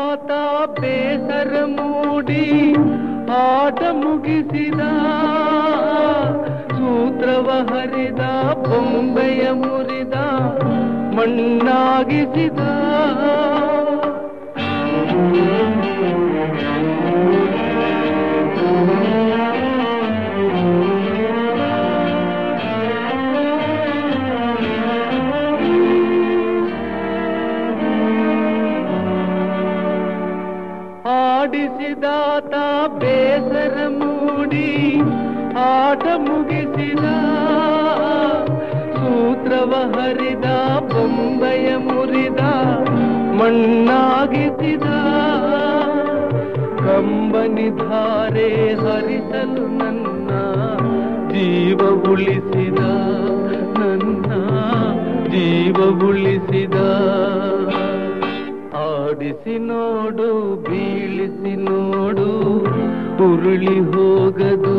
ತಾ ಬೇಸರ ಮೂಡಿ ಆಟ ಮುಗಿಸಿದ ಸೂತ್ರವ ಹರಿದ ಬೊಂಬೆಯ ಮುರಿದ ಮಣ್ಣಾಗಿಸಿದ ಆಡಿಸಿದಾತ ಬೇಸರ ಮೂಡಿ ಆಟ ಮುಗಿಸಿದ ಸೂತ್ರವ ಹರಿದ ಬೊಂಬೆಯ ಮುರಿದ ಮಣ್ಣಾಗಿಸಿದ ಕಂಬನಿ ಧಾರೆ ಹರಿಸಲು ನನ್ನ ಜೀವ ಉಳಿಸಿದ ನನ್ನ ಜೀವ ಉಳಿಸಿದ ಆಡಿಸಿ ನೋಡು ಬೀಳಿಸಿ ನೋಡು ಉರುಳಿ ಹೋಗದು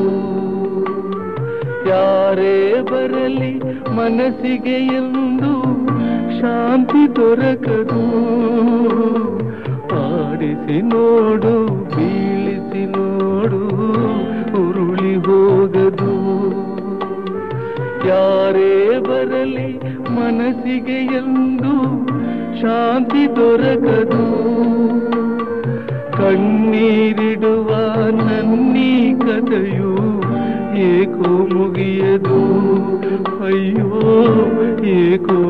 ಯಾರೇ ಬರಲಿ ಮನಸ್ಸಿಗೆ ಎಂದು ಶಾಂತಿ ದೊರಕದು ಆಡಿಸಿ ನೋಡು ಬೀಳಿಸಿ ನೋಡು ಉರುಳಿ ಹೋಗದು ಯಾರೇ ಬರಲಿ ಮನಸ್ಸಿಗೆ ಎಂದು ಶಾಂತಿ ದೊರಕದು ಕಣ್ಣೀರಿಡುವ ನನ್ನೀ ಕಥೆಯು ಏಕೋ ಮುಗಿಯದು ಅಯ್ಯೋ ಏಕೋ